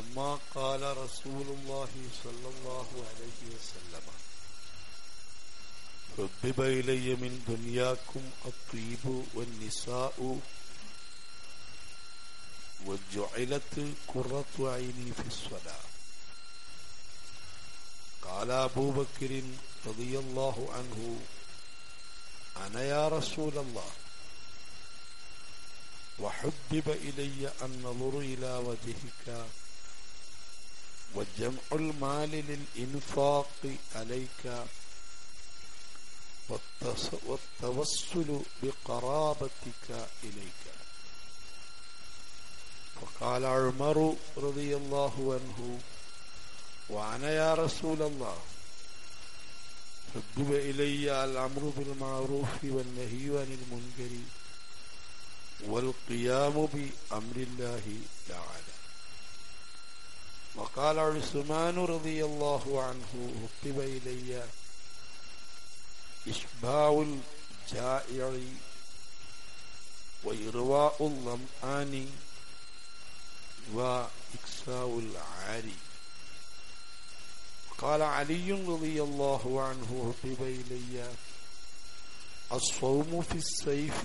لما قال رسول الله صلى الله عليه وسلم حبب إلي من دنياكم الطيب والنساء وجعلت قرة عيني في الصلاة قال أبو بكر رضي الله عنه أنا يا رسول الله وحبب إلي النظر إلى وجهك وجمع المال للإنفاق عليك والتوسل بقرابتك إليك فقال عمر رضي الله عنه وأنا يا رسول الله حبب إلي الأمر بالمعروف والنهي عن المنكر والقيام بأمر الله تعالى وقال عثمان رضي الله عنه حبب إلي إشباع الجائع وإرواء الظمآن وإكساء العاري قال علي رضي الله عنه حبب إلي الصوم في السيف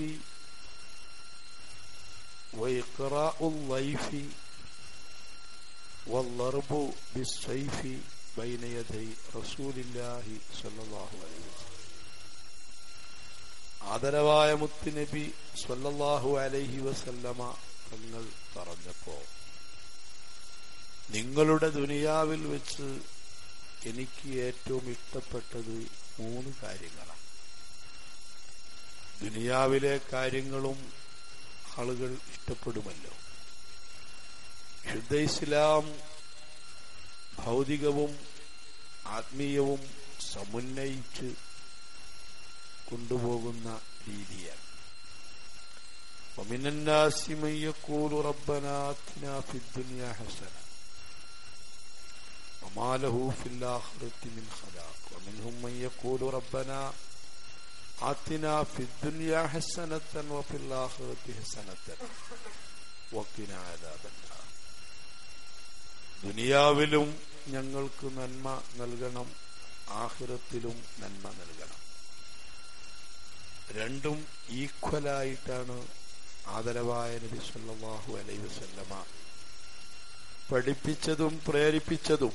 وإقراء الضيف والضرب بالسيف بين يدي رسول الله صلى الله عليه وسلم ആദരവായ മുത്തുനബി സ്വല്ലല്ലാഹു അലൈഹി വസല്ലമ തങ്ങൾ പറഞ്ഞപ്പോ നിങ്ങളുടെ ദുനിയാവിൽ വെച്ച് എനിക്ക് ഏറ്റവും ഇഷ്ടപ്പെട്ടത് മൂന്ന് കാര്യങ്ങളാണ് ദുനിയാവിലെ കാര്യങ്ങളും ആളുകൾ ഇഷ്ടപ്പെടുമല്ലോ ശുദ്ധ ഇസ്ലാം ഭൗതികവും ആത്മീയവും സമുന്നയിച്ച് കൊണ്ടുപോകുന്ന രീതിയാണ് ومن الناس من يقول ربنا آتنا في الدنيا حسنة وما له في الآخرة من خلاق ومنهم من يقول ربنا آتنا في الدنيا حسنة وفي الآخرة حسنة وقنا عذاب النار ദുനിയാവിലും ഞങ്ങൾക്ക് നന്മ നൽകണം ആഹ്റത്തിലും നന്മ നൽകണം രണ്ടും ഈക്വലായിട്ടാണ് ആദരവായ നബി സല്ലല്ലാഹു അലൈഹി വസല്ലമ പഠിപ്പിച്ചതും പ്രേരിപ്പിച്ചതും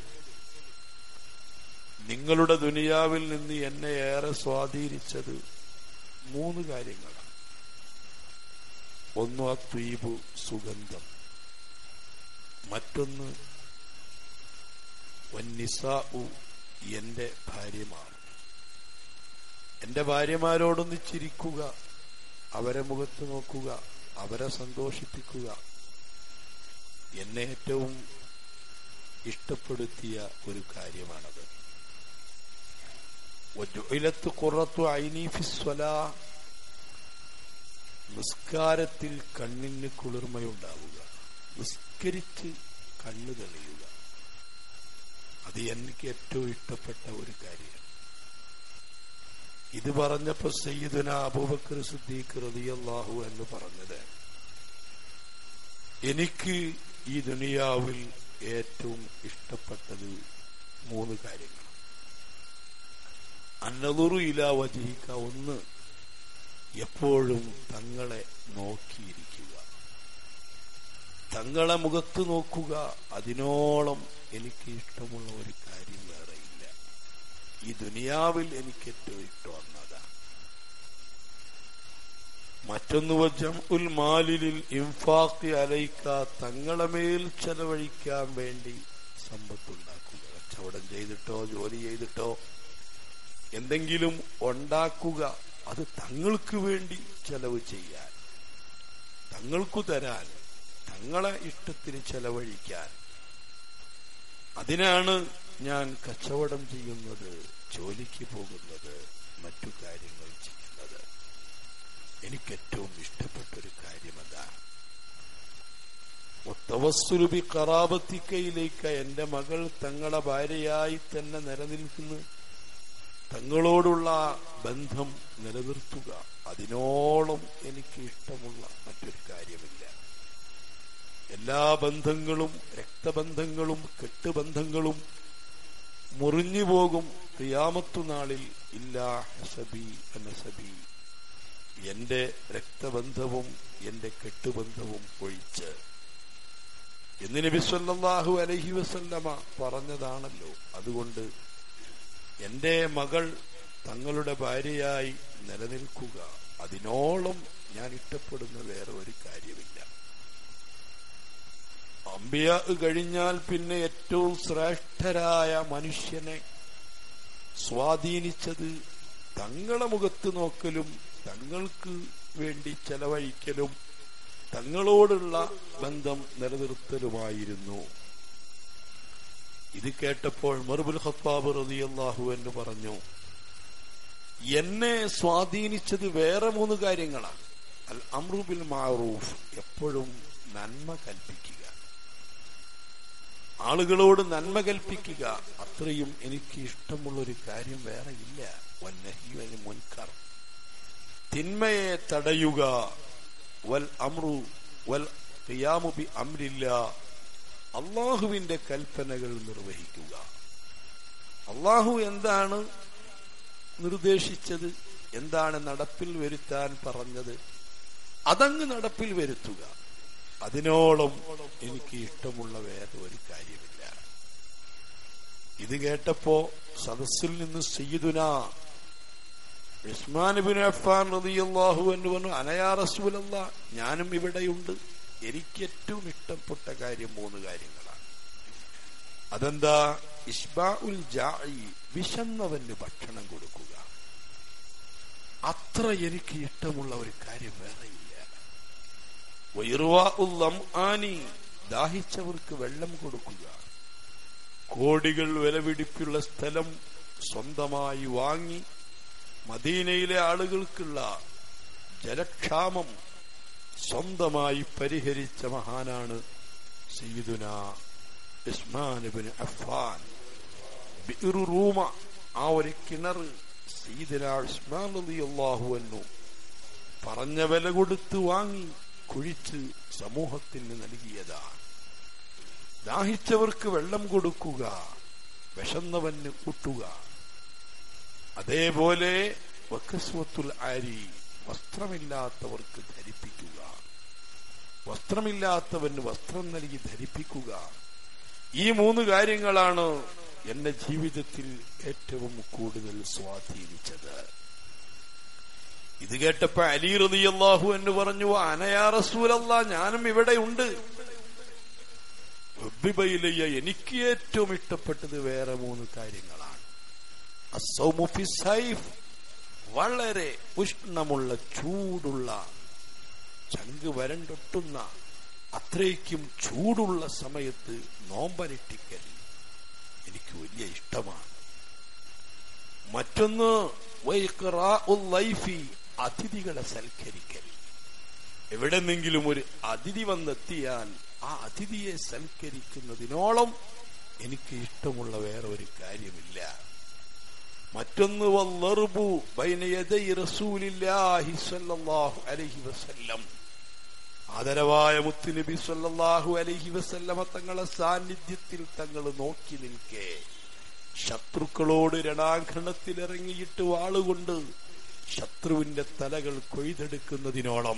നിങ്ങളുടെ ദുനിയാവിൽ നിന്ന് എന്നെ ഏറെ സ്വാധീനിച്ചത് മൂന്ന് കാര്യങ്ങളാണ് ഒന്ന് അത്വീപു സുഗന്ധം മറ്റൊന്ന് വന്നിസാഉ എന്റെ ഭാര്യമാർ എന്റെ ഭാര്യമാരോടൊന്ന് ചിരിക്കുക അവരെ മുഖത്ത് നോക്കുക അവരെ സന്തോഷിപ്പിക്കുക എന്നെ ഏറ്റവും ഇഷ്ടപ്പെടുത്തിയ ഒരു കാര്യമാണത് വജുഇലത്ത് കുറത്തു ഐനീഫിസ്വല നിസ്കാരത്തിൽ കണ്ണിന് കുളിർമയുണ്ടാവുക നിസ്കരിച്ച് കണ്ണു തെളിയുക അത് എനിക്ക് ഏറ്റവും ഇഷ്ടപ്പെട്ട ഒരു കാര്യമാണ് ഇത് പറഞ്ഞപ്പോ സയ്യിദുന അബൂബക്കർ സിദ്ദീഖ് റളിയല്ലാഹു എന്ന് പറഞ്ഞത് എനിക്ക് ഈ ദുനിയാവിൽ ഏറ്റവും ഇഷ്ടപ്പെട്ടത് മൂന്ന് കാര്യങ്ങൾ അന്നതുറു ഇല വജിഹിക്ക ഒന്ന് എപ്പോഴും തങ്ങളെ നോക്കിയിരിക്കുക തങ്ങളെ മുഖത്ത് നോക്കുക അതിനോളം എനിക്ക് ഇഷ്ടമുള്ള ഒരു കാര്യം വേറെയില്ല ഈ ദുനിയാവിൽ എനിക്ക് ഏറ്റവും ഇഷ്ടം വന്നതാണ് മറ്റൊന്ന് വജം ഉൽ മാലിലിൽ ഇംഫാഖി അലയിക്ക തങ്ങളെ മേൽ ചെലവഴിക്കാൻ വേണ്ടി സമ്പത്തുണ്ടാക്കുക കച്ചവടം ചെയ്തിട്ടോ ജോലി ചെയ്തിട്ടോ എന്തെങ്കിലും ഉണ്ടാക്കുക അത് തങ്ങൾക്ക് വേണ്ടി ചെലവ് ചെയ്യാൻ തങ്ങൾക്കു തരാൻ തങ്ങളെ ഇഷ്ടത്തിന് ചെലവഴിക്കാൻ അതിനാണ് ഞാൻ കച്ചവടം ചെയ്യുന്നത് ജോലിക്ക് പോകുന്നത് മറ്റു കാര്യങ്ങൾ ചെയ്യുന്നത് എനിക്ക് ഏറ്റവും ഇഷ്ടപ്പെട്ട ഒരു കാര്യം അതാണ് ഒത്തവസ്സുരുബി കറാബത്തിക്കയിലേക്ക് എന്റെ മകൾ തങ്ങളെ ഭാര്യയായി തന്നെ നിലനിൽക്കുന്നു തങ്ങളോടുള്ള ബന്ധം നിലനിർത്തുക അതിനോളം എനിക്ക് ഇഷ്ടമുള്ള മറ്റൊരു കാര്യമില്ല എല്ലാ ബന്ധങ്ങളും രക്തബന്ധങ്ങളും കെട്ടുബന്ധങ്ങളും മുറിഞ്ഞു പോകും ക്രിയാമത്തു നാളിൽ ഇല്ലാ ഹസബി അനസബി എന്റെ രക്തബന്ധവും എന്റെ കെട്ടുബന്ധവും ഒഴിച്ച് എന്ന് നബി സല്ലല്ലാഹു അലൈഹി വസല്ലമ പറഞ്ഞതാണല്ലോ അതുകൊണ്ട് എന്റെ മകൾ തങ്ങളുടെ ഭാര്യയായി നിലനിൽക്കുക അതിനോളം ഞാൻ ഇഷ്ടപ്പെടുന്ന വേറെ ഒരു കാര്യമില്ല അമ്പിയ കഴിഞ്ഞാൽ പിന്നെ ഏറ്റവും ശ്രേഷ്ഠരായ മനുഷ്യനെ സ്വാധീനിച്ചത് തങ്ങളെ മുഖത്ത് നോക്കലും തങ്ങൾക്ക് വേണ്ടി ചെലവഴിക്കലും തങ്ങളോടുള്ള ബന്ധം നിലനിർത്തലുമായിരുന്നു ഇത് കേട്ടപ്പോൾ മറുബുൽ ഖത്താബ് റളിയല്ലാഹു എന്ന് പറഞ്ഞു എന്നെ സ്വാധീനിച്ചത് വേറെ മൂന്ന് കാര്യങ്ങളാണ് അൽ അമ്രുബിൽ മാറൂഫ് എപ്പോഴും നന്മ കൽപ്പിക്കുക ആളുകളോട് നന്മ കൽപ്പിക്കുക അത്രയും എനിക്ക് ഇഷ്ടമുള്ള ഒരു കാര്യം വേറെ ഇല്ല വന്നഹിവന് മുൻകർ തിന്മയെ തടയുക വൽ അമ്രു വൽ ഖിയാമുബി അമ്രില്ല അള്ളാഹുവിന്റെ കൽപ്പനകൾ നിർവഹിക്കുക അള്ളാഹു എന്താണ് നിർദ്ദേശിച്ചത് എന്താണ് നടപ്പിൽ വരുത്താൻ പറഞ്ഞത് അതങ്ങ് നടപ്പിൽ വരുത്തുക അതിനോളം എനിക്ക് ഇഷ്ടമുള്ള വേറെ ഒരു കാര്യമില്ല ഇത് കേട്ടപ്പോ സദസ്സിൽ നിന്ന് സയ്യിദുന ഉസ്മാൻ അഫ്ഫാൻ റളിയല്ലാഹു എന്ന് പറഞ്ഞു അനയാ റസൂലല്ല ഞാനും ഇവിടെയുണ്ട് എനിക്ക് ഏറ്റവും ഇഷ്ടപ്പെട്ട കാര്യം മൂന്ന് കാര്യങ്ങളാണ് അതെന്താ ഇസ്ബാഉൽ ജാഇ വിശന്നവന് ഭക്ഷണം കൊടുക്കുക അത്ര എനിക്ക് ഇഷ്ടമുള്ള ഒരു കാര്യം വേറെയില്ല വൈറുവാഉൽ ആനി ദാഹിച്ചവർക്ക് വെള്ളം കൊടുക്കുക കോടികൾ വിലപിടിപ്പുള്ള സ്ഥലം സ്വന്തമായി വാങ്ങി മദീനയിലെ ആളുകൾക്കുള്ള ജലക്ഷാമം സ്വന്തമായി പരിഹരിച്ച മഹാനാണ് സയ്യിദുന ഉസ്മാൻ അഫ്ഫാൻ ബിറു റൂമ ആ ഒരു കിണർ സയ്യിദുന ഉസ്മാൻ റളിയല്ലാഹു അൻഹു പറഞ്ഞ വില കൊടുത്ത് വാങ്ങി കുഴിച്ച് സമൂഹത്തിന് നൽകിയതാണ് ദാഹിച്ചവർക്ക് വെള്ളം കൊടുക്കുക വിശന്നവന് കൂട്ടുക അതേപോലെ വക്കസ്വത്തുൽ ആരി വസ്ത്രമില്ലാത്തവർക്ക് ധരിപ്പിക്കുക വസ്ത്രമില്ലാത്തവന് വസ്ത്രം നൽകി ധരിപ്പിക്കുക ഈ മൂന്ന് കാര്യങ്ങളാണ് എന്റെ ജീവിതത്തിൽ ഏറ്റവും കൂടുതൽ സ്വാധീനിച്ചത് ഇത് കേട്ടപ്പോ അലി റളിയല്ലാഹു എന്ന് പറഞ്ഞു അനയാ റസൂലല്ല ഞാനും ഇവിടെ ഉണ്ട് ഹുബ്ബിബയിലയ്യ എനിക്ക് ഏറ്റവും ഇഷ്ടപ്പെട്ടത് വേറെ മൂന്ന് കാര്യങ്ങളാണ് അസൗമു ഫി സൈഫ് വളരെ ഉഷ്ണമുള്ള ചൂടുള്ള ചങ്ക് വരണ്ടൊട്ടുന്ന അത്രയ്ക്കും ചൂടുള്ള സമയത്ത് നോമ്പരട്ടിക്കൽ എനിക്ക് വലിയ ഇഷ്ടമാണ് മറ്റൊന്ന് വൈഖറാഉൽ ലൈഫി അതിഥികളെ സൽക്കരിക്കൽ എവിടെന്നെങ്കിലും ഒരു അതിഥി വന്നെത്തിയാൽ ആ അതിഥിയെ സൽക്കരിക്കുന്നതിനോളം എനിക്ക് ഇഷ്ടമുള്ള വേറെ ഒരു കാര്യമില്ല മറ്റൊന്ന് വല്ലറുബു ബൈന യദൈ റസൂലില്ലാഹി സ്വല്ലല്ലാഹു അലൈഹി വസല്ലം ആദരവായ മുത്തുനബി സ്വല്ലല്ലാഹു അലൈഹി വസല്ലമ തങ്ങളെ സാന്നിധ്യത്തിൽ തങ്ങൾ നോക്കി നിൽക്കെ ശത്രുക്കളോട് രണാങ്കണത്തിൽ ഇറങ്ങിയിട്ട് വാളുകൊണ്ട് ശത്രുവിന്റെ തലകൾ കൊയ്തെടുക്കുന്നതിനോളം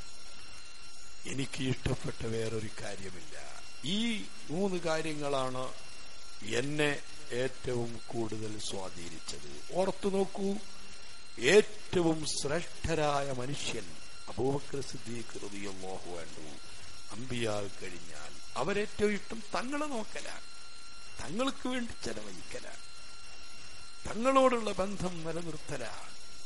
എനിക്ക് ഇഷ്ടപ്പെട്ട വേറൊരു കാര്യമില്ല ഈ മൂന്ന് കാര്യങ്ങളാണ് എന്നെ ഏറ്റവും കൂടുതൽ സ്വാധീനിച്ചത് ഓർത്തു നോക്കൂ ഏറ്റവും ശ്രേഷ്ഠരായ മനുഷ്യൻ അബൂബക്കർ സിദ്ദീഖ് റളിയല്ലാഹു അൻഹു അമ്പിയാ കഴിഞ്ഞാൽ അവരേറ്റവും ഇഷ്ടം തങ്ങളെ നോക്കലാണ് തങ്ങൾക്ക് വേണ്ടി ചെലവഴിക്കലാണ് തങ്ങളോടുള്ള ബന്ധം നിലനിർത്തലാണ്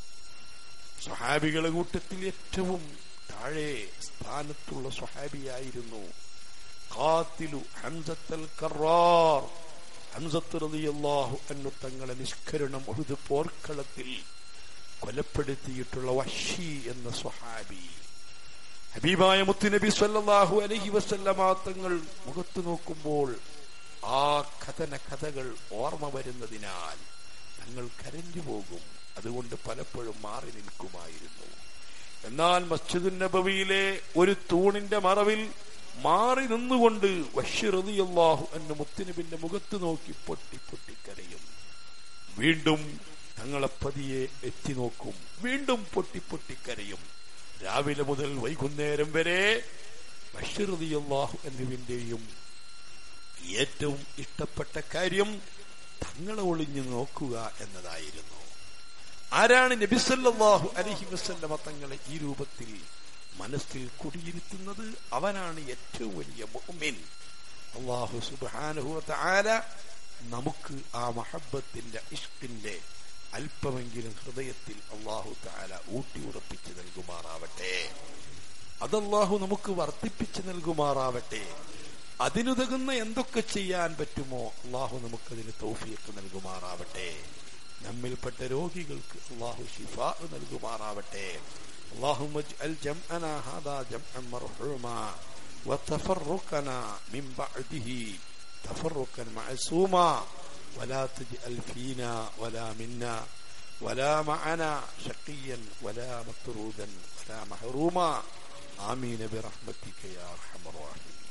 സ്വഹാബികളെ കൂട്ടത്തിൽ ഏറ്റവും താഴെ സ്ഥാനത്തുള്ള സ്വഹാബിയായിരുന്നു ഖാത്തിലു ഹംസത്തൽ കറാർ ഹംസത്ത് റളിയല്ലാഹു അൻഹു തങ്ങളെ നിഷ്കരണം ഉഹുദ് പോർക്കളത്തിൽ കൊലപ്പെടുത്തിയിട്ടുള്ള വഷി എന്ന സ്വഹാബി ഹബീബായ മുത്തുനബി സല്ലല്ലാഹു അലൈഹി വസല്ലമ തങ്ങൾ മുഖത്തു നോക്കുമ്പോൾ ആ കഥന കഥകൾ ഓർമ്മ വരുന്നതിനാൽ തങ്ങൾ കരഞ്ഞു പോകും അതുകൊണ്ട് പലപ്പോഴും മാറി നിൽക്കുമായിരുന്നു എന്നാൽ മസ്ജിദുൻ നബവിയിലെ ഒരു തൂണിന്റെ മറവിൽ മാറി നിന്നുകൊണ്ട് വഷിറതിയല്ലാഹു എന്ന മുത്തുനബിന്റെ മുഖത്ത് നോക്കി പൊട്ടി പൊട്ടിക്കരയും വീണ്ടും തങ്ങളെ പതിയെ എത്തി നോക്കും വീണ്ടും പൊട്ടി പൊട്ടിക്കരയും രാവിലെ മുതൽ വൈകുന്നേരം വരെ ബഷീർദിയല്ലാഹു എന്നിവന്റെയും ഏറ്റവും ഇഷ്ടപ്പെട്ട കാര്യം തങ്ങളെ ഒളിഞ്ഞു നോക്കുക എന്നതായിരുന്നു ആരാണ് നബിസല്ലാഹു അലഹി വസല്ലമ തങ്ങളെ ഈ രൂപത്തിൽ മനസ്സിൽ കുടിയിരുത്തുന്നത് അവനാണ് ഏറ്റവും വലിയ മുഹമ്മിൻ അള്ളാഹു സുബാനുഹു ആല നമുക്ക് ആ മഹബത്തിന്റെ ഇഷ്കിന്റെ അല്പമെങ്കിലും ഹൃദയത്തിൽ അള്ളാഹു താല ഊട്ടി ഉറപ്പിച്ച് നൽകുമാറാവട്ടെ അതല്ലാഹു നമുക്ക് വർദ്ധിപ്പിച്ച് നൽകുമാറാവട്ടെ അതിനുതകുന്ന എന്തൊക്കെ ചെയ്യാൻ പറ്റുമോ അള്ളാഹു നമുക്കതിന് തൗഫീഖ് നൽകുമാറാവട്ടെ നമ്മിൽപ്പെട്ട രോഗികൾക്ക് അള്ളാഹു ഷിഫ നൽകുമാറാവട്ടെ اللهم اجعل جمعنا هذا جمعا مرحوما وتفرقنا من بعده تفرقا معصوما ولا تجعل فينا ولا منا ولا معنا شقيا ولا مطرودا ولا محروما آمين برحمتك يا أرحم الراحمين